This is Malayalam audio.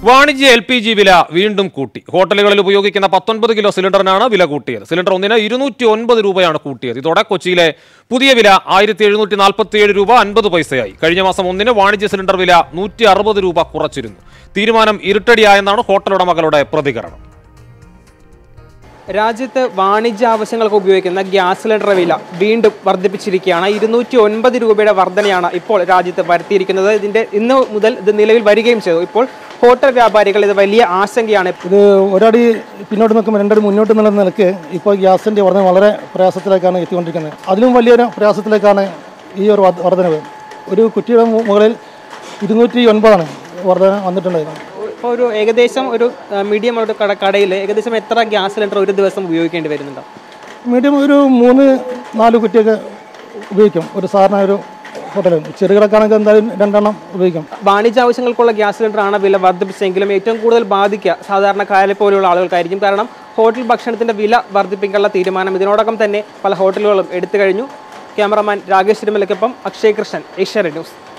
വാണിജ്യ എൽ പി ജി വില വീണ്ടും കൂട്ടി ഹോട്ടലുകളിൽ ഉപയോഗിക്കുന്ന പത്തൊൻപത് കിലോ സിലിണ്ടറിനാണ് വില കൂട്ടിയത് സിലിണ്ടർ ഒന്നിന് ഇരുന്നൂറ്റി ഒൻപത് രൂപയാണ് കൂട്ടിയത് ഇതോടെ കൊച്ചിയിലെ പുതിയ വില ആയിരത്തി എഴുന്നൂറ്റി നാൽപ്പത്തി ഏഴ് രൂപ അൻപത് പൈസയായി കഴിഞ്ഞ മാസം ഒന്നിന് വാണിജ്യ സിലിണ്ടർ വില നൂറ്റി അറുപത് രൂപ കുറച്ചിരുന്നു തീരുമാനം ഇരുട്ടടിയായെന്നാണ് ഹോട്ടൽ ഉടമകളുടെ പ്രതികരണം രാജ്യത്ത് വാണിജ്യ ആവശ്യങ്ങൾക്ക് ഉപയോഗിക്കുന്ന ഗ്യാസ് സിലിണ്ടർ വില വീണ്ടും വർദ്ധിപ്പിച്ചിരിക്കുകയാണ് ഇരുന്നൂറ്റി ഒൻപത് രൂപയുടെ വർധനയാണ് ഇപ്പോൾ രാജ്യത്ത് വരുത്തിയിരിക്കുന്നത് ഇതിന്റെ ഇന്ന് മുതൽ ഇത് നിലവിൽ വരികയും ചെയ്തു ഇപ്പോൾ ഹോട്ടൽ വ്യാപാരികൾ ഇത് വലിയ ആശങ്കയാണ് ഇത് ഒരടി പിന്നോട്ട് നിൽക്കുമ്പോൾ രണ്ടടി മുന്നോട്ട് നിന്ന നിലക്ക് ഇപ്പോൾ ഗ്യാസിൻ്റെ വർധന വളരെ പ്രയാസത്തിലേക്കാണ് എത്തിക്കൊണ്ടിരിക്കുന്നത് അതിലും വലിയൊരു പ്രയാസത്തിലേക്കാണ് ഈ ഒരു വർധ- വർധനവ് ഒരു കുറ്റിയുടെ മു- മുകളിൽ ഇരുന്നൂറ്റി ഒൻപതാണ് വർധന വന്നിട്ടുണ്ടായിരുന്നത് ഇപ്പോൾ ഒരു ഏകദേശം ഒരു മീഡിയം ഒരു കട കടയിൽ ഏകദേശം എത്ര ഗ്യാസ് സിലിണ്ടർ ഒരു ദിവസം ഉപയോഗിക്കേണ്ടി വരുന്നുണ്ടോ മീഡിയം ഒരു മൂന്ന് നാല് കുറ്റിയൊക്കെ ഉപയോഗിക്കും ഒരു സാധാരണ ഒരു ഹോട്ടലിൽ ചെറുകിടക്കാണെങ്കിൽ എന്തായാലും രണ്ടെണ്ണം ഉപയോഗിക്കും വാണിജ്യ ആവശ്യങ്ങൾക്കുള്ള ഗ്യാസ് സിലിണ്ടറാണ് വില വർദ്ധിപ്പിച്ചെങ്കിലും ഏറ്റവും കൂടുതൽ ബാധിക്കുക സാധാരണക്കാരെ പോലെയുള്ള ആളുകൾക്കായിരിക്കും കാരണം ഹോട്ടൽ ഭക്ഷണത്തിന്റെ വില വർദ്ധിപ്പിക്കാനുള്ള തീരുമാനം ഇതിനോടകം തന്നെ പല ഹോട്ടലുകളും എടുത്തു കഴിഞ്ഞു ക്യാമറമാൻ രാകേഷ് തിരുമലയ്ക്കൊപ്പം അക്ഷയ് കൃഷ്ണൻ ഏഷ്യാനെറ്റ് ന്യൂസ്